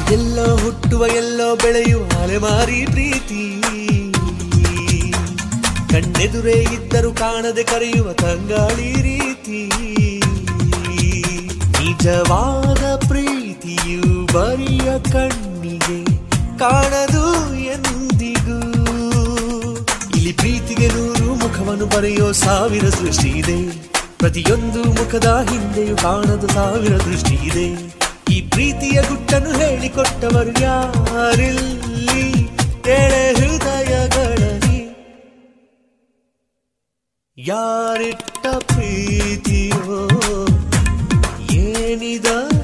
ಎಲ್ಲೋ ಹುಟ್ಟುವ ಎಲ್ಲೋ ಬೆಳೆಯುವ ಅಲೆಮಾರಿ ಪ್ರೀತಿ ಕಣ್ಣೆದುರೇ ಇದ್ದರೂ ಕಾಣದೆ ಕರೆಯುವ ತಂಗಾಳಿ ರೀತಿ ನಿಜವಾದ ಪ್ರೀತಿಯು ಬರಿಯ ಕಣ್ಣಿಗೆ ಕಾಣದು ಎಂದಿಗೂ ಇಲ್ಲಿ ಪ್ರೀತಿಗೆ ನೂರು ಮುಖವನ್ನು ಬರೆಯೋ ಸಾವಿರ ಸೃಷ್ಟಿ ಇದೆ ಪ್ರತಿಯೊಂದು ಮುಖದ ಹಿಂದೆಯೂ ಕಾಣದ ಸಾವಿರ ದೃಷ್ಟಿ ಇದೆ ಈ ಪ್ರೀತಿಯ ಗುಟ್ಟನ್ನು ಹೇಳಿಕೊಟ್ಟವರು ಯಾರಿಲ್ಲಿ ಎಳೆ ಹೃದಯಗಳಲ್ಲಿ ಯಾರಿಟ್ಟ ಪ್ರೀತಿಯೋ ಏನಿದ